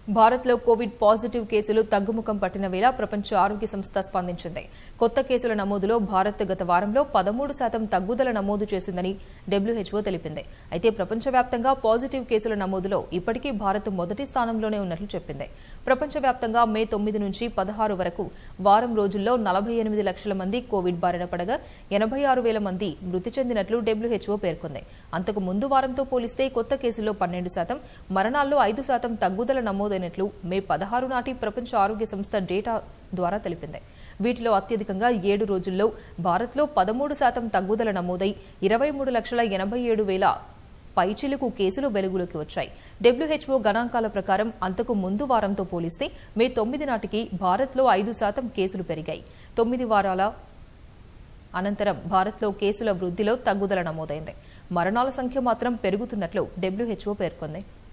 భారత్లో Covid positive కేసులు తగ్గుముఖం పట్టిన వేళ ప్రపంచ ఆరోగ్య సంస్థ స్పందించింది కొత్త కేసుల నమోదులో భారత్ గత వారంలో పదమూడు శాతం తగ్గుదల నమోదు చేసిందని డబ్ల్యూహెచ్ఓ తెలిపింది అయితే ప్రపంచవ్యాప్తంగా పాజిటివ్ కేసుల నమోదులో ఇప్పటికీ భారత్ మొదటి స్థానంలోనే ఉన్నట్లు చెప్పింది ప్రపంచవ్యాప్తంగా మే తొమ్మిది నుంచి పదహారు వరకు వారం రోజుల్లో నలభై ఎనిమిది లక్షల మంది కోవిడ్ బారిన పడగా ఎనభై ఆరు వేల మంది మృతి చెందినట్లు డబ్ల్యూహెచ్ఓ పేర్కొంది అంతకు ముందు వారంతో పోలిస్తే కొత్త కేసుల్లో పన్నెండు శాతం మరణాల్లో ఐదు శాతం తగ్గుదల నమోదైనట్లు మే పదహారు నాటి ప్రపంచ ఆరోగ్య సంస్థ డేటా ద్వారా తెలిపింది వీటిలో అత్యధికంగా ఏడు రోజుల్లో భారత్లో పదమూడు శాతం తగ్గుదల నమోదై ఇరవై మూడు లక్షల ఎనభై ఏడు వేల పైచిలుకు కేసులు వెలుగులోకి వచ్చాయి డబ్ల్యూహెచ్ఓ గణాంకాల ప్రకారం అంతకు ముందు వారంతో పోలిస్తే మే తొమ్మిది నాటికి భారత్లో ఐదు శాతం కేసులు పెరిగాయి తొమ్మిది వారాల అనంతరం భారత్లో కేసుల వృద్ధిలో తగ్గుదల నమోదైంది మరణాల సంఖ్య మాత్రం పెరుగుతున్నట్లు డబ్ల్యూహెచ్ఓ పేర్కొంది